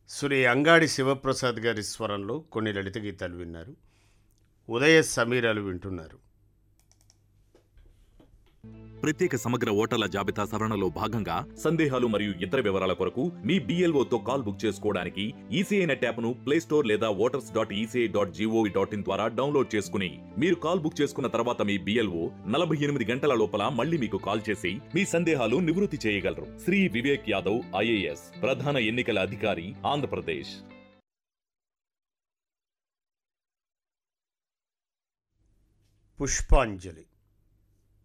శ్రీ అంగాడి శివప్రసాద్ గారి స్వరంలో కొన్ని లలిత గీతాలు విన్నారు ఉదయ సమీరాలు వింటున్నారు ప్రత్యేక సమగ్ర ఓటర్ల జాబితా సవరణలో భాగంగా సందేహాలు మరియు ఇతర వివరాల కొరకు మీ బీఎల్ఓతో కాల్ బుక్ చేసుకోవడానికి ఈసీఐ నెట్ యాప్ను ప్లే స్టోర్ లేదా voters dot ECI dot GOV dot in ద్వారా డౌన్లోడ్ చేసుకుని మీరు కాల్ బుక్ చేసుకున్న తర్వాత మీ బీఎల్ఓ నలభై ఎనిమిది గంటల లోపల మళ్ళీ మీకు కాల్ చేసి మీ సందేహాలు నివృత్తి చేయగలరు శ్రీ వివేక్ యాదవ్ ఐఏఎస్ ప్రధాన ఎన్నికల అధికారి ఆంధ్రప్రదేశ్ పుష్పాంజలి